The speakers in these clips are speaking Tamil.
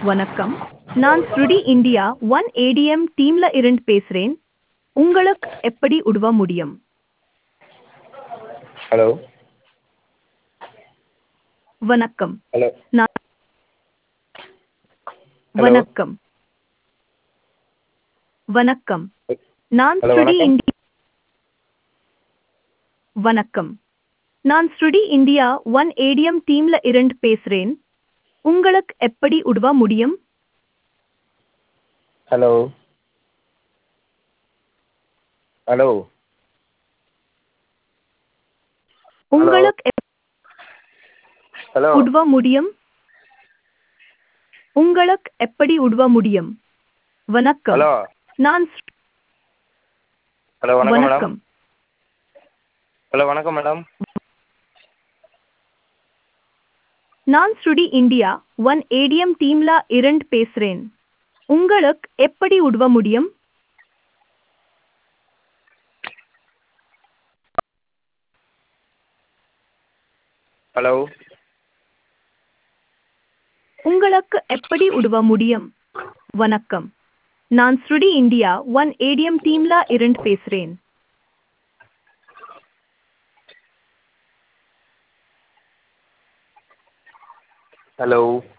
வணக்கம் நான் ஸ்ருடி இந்தியா ஒன் ஏடிஎம் டீம்ல இருந்து பேசுறேன் உங்களுக்கு எப்படி உதவ முடியும் ஹலோ வணக்கம் ஹலோ நான் Hello. வணக்கம் வணக்கம் நான் Hello, ஸ்ருடி வணக்கம். இந்தியா வணக்கம் நான் ஸ்ருடி இந்தியா ஒன் ஏடிஎம் டீம்ல இருந்து பேசுறேன் உங்களுக்கு எப்படி உதவ முடியும் ஹலோ ஹலோ உங்களுக்கு எப்- ஹலோ உதவ முடியும் உங்களுக்கு எப்படி உதவ முடியும் வணக்கம் ஹலோ நான் ஸ்ரு- ஹலோ வணக்கம் மேடம் வணக்கம் ஹலோ வணக்கம் மேடம் நான் ஸ்ருடி இந்தியா ஒன் ஏடிஎம் டீம்ல இருந்து பேசுறேன் உங்களுக்கு எப்படி உதவ முடியும் ஹலோ உங்களுக்கு எப்படி உதவ முடியும் வணக்கம் நான் ஸ்ருடி இந்தியா ஒன் ஏடிஎம் டீம்ல இருந்து பேசுறேன் ஹலோ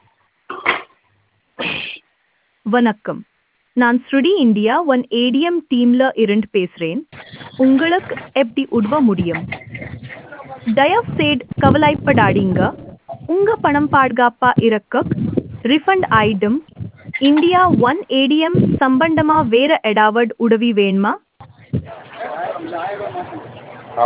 வணக்கம் நான் ஸ்ருடி இந்தியா ஒன் ஏடிஎம் டீம்ல இருந்து பேசுறேன் உங்களுக்கு எப்படி உதவ முடியும் தயவு செய்து கவலைப்படாதீங்க உங்க பணம் பாதுகாப்பா இருக்க ரிஃபண்ட் ஆயிடும் இந்தியா ஒன் ஏடிஎம் சம்பந்தமா வேற ஏதாவது உதவி வேணுமா ஆ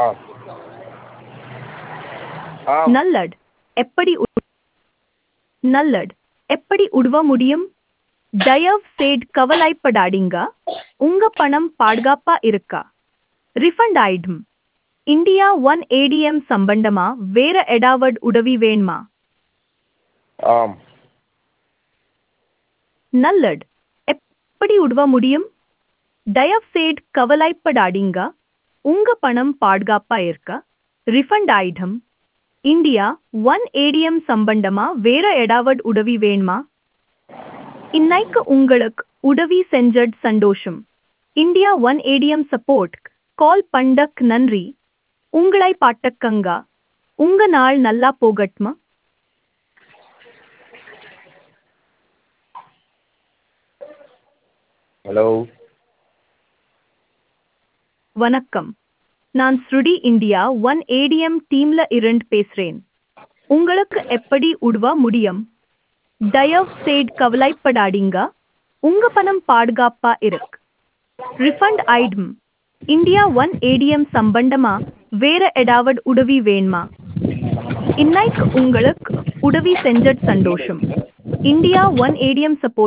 ஆ நல்லட் எப்படி உ- நல்லட் எப்படி உதவ முடியும் தயவு செய்து கவலைப்படாதீங்க உங்க பணம் பாதுகாப்பா இருக்கா ரிஃபண்ட் ஆயிடும் இந்தியா ஒன் ஏடிஎம் சம்பந்தமா வேற ஏதாவது உதவி வேணுமா ஆம் நல்லட் எப்படி உதவ முடியும் தயவு செய்து கவலைப்படாதீங்க உங்க பணம் பாதுகாப்பா இருக்கா ரிஃபண்ட் ஆயிடும் இந்தியா ஒன் ஏடிஎம் சம்பந்தமா வேற ஏதாவது உதவி வேணுமா இன்னைக்கு உங்களுக்கு உதவி செஞ்சது சந்தோஷம் India one ATM support call பண்டக் நன்றி உங்களை பாட்டக்கங்க உங்க நாள் நல்லா போகட்மா ஹலோ வணக்கம் நான் ஸ்ருடி இந்தியா ஒன் ஏடிஎம் டீம்ல இருந்து பேசுறேன் உங்களுக்கு எப்படி உதவ முடியும் தயவு செய்து கவலைப்படாதீங்க உங்க பணம் பாதுகாப்பா இருக்கு ரிஃபண்ட் ஆயிடும் இந்தியா ஒன் ஏடிஎம் சம்பந்தமா வேற ஏதாவது உதவி வேணுமா இன்னைக்கு உங்களுக்கு உதவி செஞ்சது சந்தோஷம் இந்தியா ஒன் ஏடிஎம் சப்போர்ட்